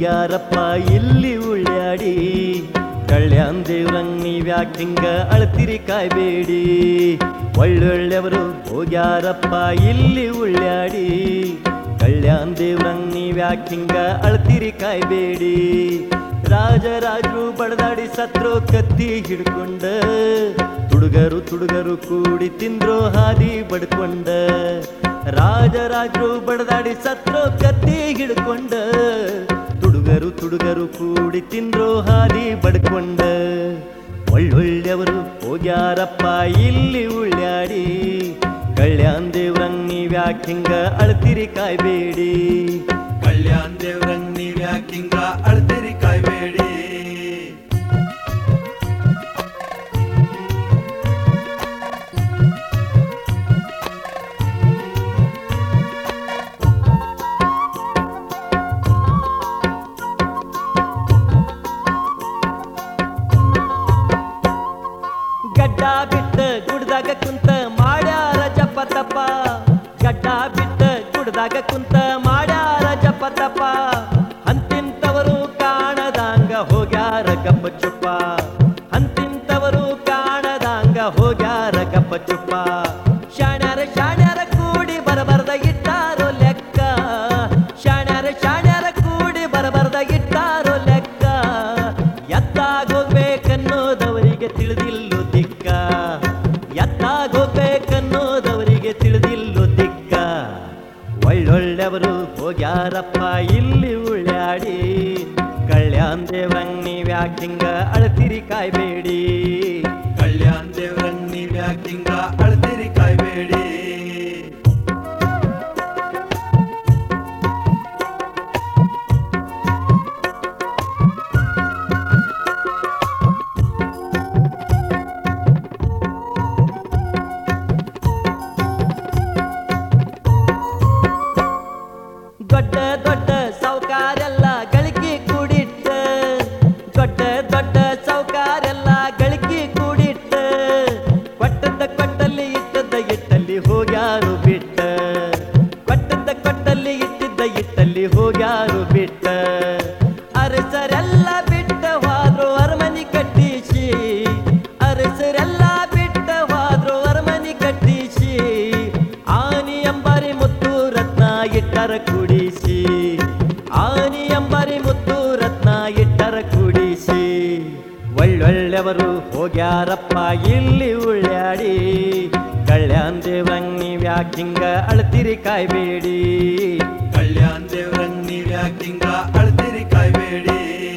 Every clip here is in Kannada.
ಹೋಗ್ಯಾರಪ್ಪ ಇಲ್ಲಿ ಉಳ್ಳ್ಯಾಡಿ ಕಳ್ಯಾನ್ ದೇವ್ರಂಗ್ ನೀವ್ಯಾಕ್ ಹಿಂಗ ಅಳ್ತಿರಿ ಕಾಯ್ಬೇಡಿ ಒಳ್ಳೊಳ್ಳೆವರು ಹೋಗ್ಯಾರಪ್ಪ ಇಲ್ಲಿ ಉಳ್ಳ್ಯಾಡಿ ಕಳ್ಯಾನ್ ದೇವ್ರಂಗ್ ನೀವ್ಯಾಕ್ ಹಿಂಗ ಅಳ್ತಿರಿ ಕಾಯ್ಬೇಡಿ ರಾಜರಾಜರು ಬಡದಾಡಿ ಸತ್ರೋ ಕತ್ತಿ ಹಿಡ್ಕೊಂಡ ತುಡುಗರು ತುಡುಗರು ಕೂಡಿ ತಿಂದ್ರೋ ಹಾದಿ ಬಡ್ಕೊಂಡ ರಾಜರಾಜರು ಬಡದಾಡಿ ಸತ್ರೋ ಕತ್ತಿ ಹಿಡ್ಕೊಂಡ ತುಡುಗರು ತುಡುಗರು ಕೂಡಿ ತಿಂದ್ರೋ ಹಾದಿ ಬಡ್ಕೊಂಡ ಒಳ್ಳೊಳ್ಳೆವರು ಹೋಗ್ಯಾರಪ್ಪ ಇಲ್ಲಿ ಉಳ್ಳ್ಯಾಡಿ ಕಳ್ಯಾನ್ ದೇವ್ರಂಗ್ ನೀವ್ಯಾಕ್ ಹಿಂಗ ಅಳ್ತಿರಿ ಕಾಯ್ಬೇಡಿ ಕಲ್ಯಾಣ್ ದೇವ್ರಂಗ್ ನೀವ್ಯಾಕಿಂಗ ಅಳ್ತಿರಿ ಕಾಯ್ಬೇಡಿ ಗಡ್ಡ ಬಿಟ್ಟ ಗುಡ್ದಾಗ ಕುಂತ ಮಾಡ್ಯಾರ ಜಪ ತಪ ಗಡ್ಡ ಬಿಟ್ಟ ಗುಡ್ದಾಗ ಕುಂತ ಮಾಡ್ಯಾರ ಜಪ ತಪ ಅಂತಿಂತವರು ಕಾಣದಂಗ ಹೋಗ್ಯಾರ ಗಪ್ಪ ಚುಪ್ಪ ಅಂತಿಂತವರು ಕಾಣದಂಗ ಹೋಗ್ಯಾರ ಗಪ್ಪ ಚುಪ್ಪ ಶಾಣ್ಯಾರ ಶಾಣ್ಯಾರ ಕೂಡಿ ಬರಬರ್ದ ಇಟ್ಟಾರೋ ಲೆಕ್ಕ ಶಾಣ್ಯಾರ ಶಾಣ್ಯಾರ ಕೂಡಿ ಬರಬರ್ದ ಇಟ್ಟಾರೋ ಲೆಕ್ಕ ಎತ್ತಾಗೋಗ್ಬೇಕನ್ನೋದವರಿಗೆ ತಿಳಿದಿಲ್ಲೋ ದಿಕ್ಕ ಎತ್ತಾಗೋಗ್ಬೇಕನ್ನೋದವರಿಗೆ ತಿಳಿದಿಲ್ಲೋ ದಿಕ್ಕ ಒಳ್ಳೊಳ್ಳೆವರು ಹೋಗ್ಯಾರಪ್ಪ ಇಲ್ಲಿ ಉಳ್ಳ್ಯಾಡಿ ಕಳ್ಯಾನ್ ದೇವ್ರಂಗ್ ನೀವ್ಯಾಕ್ ಹಿಂಗ ಅಳ್ತಿರಿ ಕಾಯ್ಬೇಡಿ ಕಲ್ಯಾಣ್ ದೇವ್ರಂಗ್ ನೀವ್ಯಾಕಿಂಗ ಅಳ್ತಿರಿ ಕಾಯ್ಬೇಡಿ ದೊಡ್ಡ ದೊಡ್ಡ ಸಾವುಕಾರೆಲ್ಲ ಗಳಿಕೆ ಕೂಡಿಟ್ಟ ದೊಡ್ಡ ದೊಡ್ಡ ಸಾವುಕಾರೆಲ್ಲ ಗಳಿಕೆ ಕೂಡಿಟ್ಟ ಕೊಟ್ಟದ್ದ ಕೊಟ್ಟಲ್ಲಿ ಇಟ್ಟದ್ದ ಇಟ್ಟಲ್ಲಿ ಹೋಗ್ಯಾರು ಬಿಟ್ಟ ಕೊಟ್ಟದ್ದ ಕೊಟ್ಟಲ್ಲಿ ಇಟ್ಟಿದ್ದ ಇಟ್ಟಲ್ಲಿ ಹೋಗ್ಯಾರು ಬಿಟ್ಟ ಅರಸರೆಲ್ಲ ಬಿಟ್ಟ ಹೋದ್ರು ಅರಮನಿ ಕಟ್ಟಿಸಿ ಅರಸರೆಲ್ಲ ಬಿಟ್ಟ ಹೋದ್ರು ಅರಮನಿ ಕಟ್ಟಿಸಿ ಆನಿ ಎಂಬರಿ ಮುತ್ತು ರತ್ನ ಇಟ್ಟರ ಕುಡಿಸಿ ಆನಿ ಎಂಬರಿ ಮುತ್ತು ರತ್ನ ಇಟ್ಟರ ಕುಡಿಸಿ ಒಳ್ಳೊಳ್ಳೆವರು ಹೋಗ್ಯಾರಪ್ಪ ಇಲ್ಲಿ ಉಳ್ಳ್ಯಾಡಿ ಕಳ್ಯಾನ್ ದೇವ್ರಂಗ್ ನೀವ್ಯಾಕ್ ಹಿಂಗ ಅಳ್ತಿರಿ ಕಾಯ್ಬೇಡಿ ಕಲ್ಯಾಣ್ ದೇವ್ರಂಗ್ ನೀವ್ಯಾಕಿಂಗ ಅಳ್ತಿರಿ ಕಾಯ್ಬೇಡಿ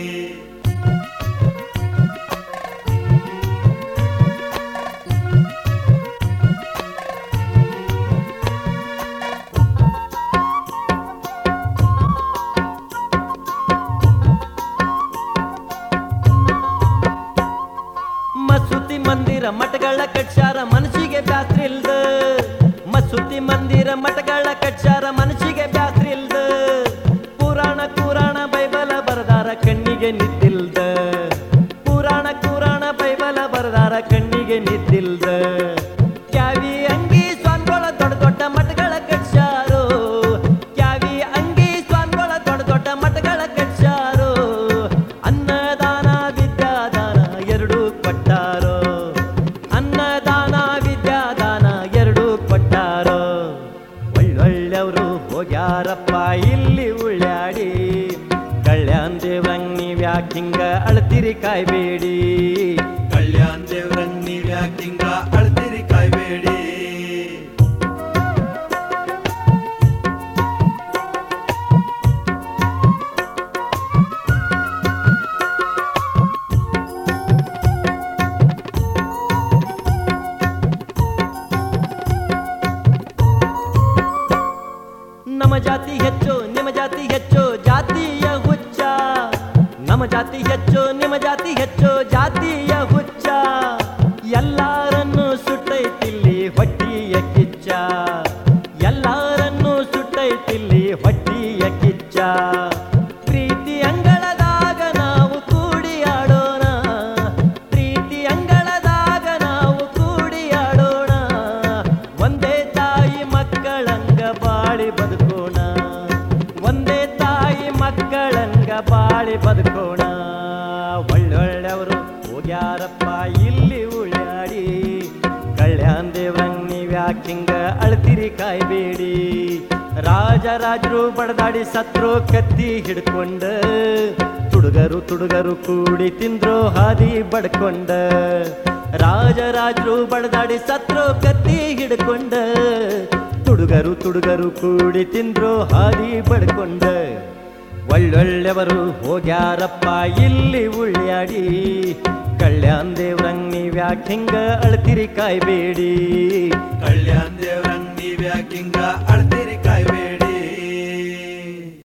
ಮಸೂತಿ ಮಂದಿರ ಮಠಗಳ ಕಟ್ಸಾರ ಮನಸ್ಸಿಗೆ ಬ್ಯಾಸ್ರಿಲ್ದ ಮಸೂತಿ ಮಂದಿರ ಮಠಗಳ ಕಟ್ಸಾರ ಮನಸ್ಸಿಗೆ ಬ್ಯಾಸ್ರಿಲ್ದ ಪುರಾಣ ಪುರಾಣ ಬೈಬಲ ಬರದಾರ ಕಣ್ಣಿಗೆ ನಿದ್ದಿಲ್ದ ಪುರಾಣ ಪುರಾಣ ಬೈಬಲ ಬರದಾರ ಕಣ್ಣಿಗೆ ನಿದ್ದಿಲ್ದ ಕ್ಯಾವಿ ಅಂಗಿ ಸ್ವಾಮಿಗಳ ದೊಡ್ಡ ದೊಡ್ಡ ಮಠಗಳ ಕಟ್ಸಾರೋ ಕ್ಯಾವಿ ಅಂಗಿ ಸ್ವಾಮಿಗಳ ದೊಡ್ಡ ದೊಡ್ಡ ಮಠಗಳ ಕಟ್ಸಾರೋ ಅನ್ನದಾನ ವಿದ್ಯಾದಾನ ಎರಡೂ ಕೊಟ್ಟಾರೋ ಅನ್ನದಾನ ವಿದ್ಯಾದಾನ ಎರಡೂ ಕೊಟ್ಟಾರೋ ಒಳ್ಳೊಳ್ಳೆವರು ಹೋಗ್ಯಾರಪ್ಪ ಇಲ್ಲಿ ಉಳ್ಳ್ಯಾಡಿ ಕಳ್ಯಾನ್ ದೇವ್ರಂಗ್ ನೀವ್ಯಾಕ್ ಹಿಂಗ ಅಳ್ತಿರಿ ಕಾಯ್ಬೇಡಿ ಕಲ್ಯಾಣ್ ದೇವ್ರಂಗ್ ನೀವ್ಯಾಕಿಂಗ ಅಳ್ತಿರಿ ಕಾಯ್ಬೇಡಿ ನಮ್ಮ ಜಾತಿ ಹೆಚ್ಚು ನಿಮ್ಮ ಜಾತಿ ಹೆಚ್ಚು ಜಾತಿಯ ಹುಚ್ಚ ನಮ್ಮ ಜಾತಿ ಹೆಚ್ಚು ನಿಮ್ಮ ಜಾತಿ ಹೆಚ್ಚು ಜಾತಿಯ ಹುಚ್ಚ ಎಲ್ಲಾರನ್ನು ಸುಟ್ಟೈತಿಲ್ಲಿ ಹೊಟ್ಟಿಯ ಕಿಚ್ಚ ಎಲ್ಲಾರನ್ನು ಸುಟ್ಟೈತಿಲ್ಲಿ ಹೊಟ್ಟಿಯ ಕಿಚ್ಚ ಪ್ರೀತಿ ಅಂಗಳದಾಗ ನಾವು ಕೂಡಿ ಆಡೋಣ ಪ್ರೀತಿ ಅಂಗಳದಾಗ ನಾವು ಕೂಡಿ ಆಡೋಣ ಒಂದೇ ತಾಯಿ ಮಕ್ಕಳಂಗ ಬಾಳಿ ಬದುಕೋಣ ಒಂದೇ ತಾಯಿ ಮಕ್ಕಳಂಗ ಬಾಳಿ ನೀವ್ಯಾಕಿಂಗ ಅಳ್ತಿರಿ ಕಾಯ್ಬೇಡಿ ರಾಜರಾಜರು ಬಡದಾಡಿ ಸತ್ರು ಕತ್ತಿ ಹಿಡ್ಕೊಂಡ ತುಡುಗರು ತುಡುಗರು ಕೂಡಿ ತಿಂದ್ರು ಹಾದಿ ಬಡ್ಕೊಂಡ ರಾಜರಾಜರು ಬಡದಾಡಿ ಸತ್ರು ಕತ್ತಿ ಹಿಡ್ಕೊಂಡ ತುಡುಗರು ತುಡುಗರು ಕೂಡಿ ತಿಂದ್ರು ಹಾದಿ ಬಡ್ಕೊಂಡ ಒಳ್ಳೊಳ್ಳೆವರು ಹೋಗ್ಯಾರಪ್ಪ ಇಲ್ಲಿ ಉಳ್ಳ್ಯಾಡಿ ಕಲ್ಯಾಣ್ ದೇವ್ರಂಗ್ ನೀವ್ಯಾಕ್ ಹಿಂಗ ಅಳ್ತಿರಿ ಕಾಯ್ಬೇಡಿ ಕಲ್ಯಾಣ ದೇವ್ರ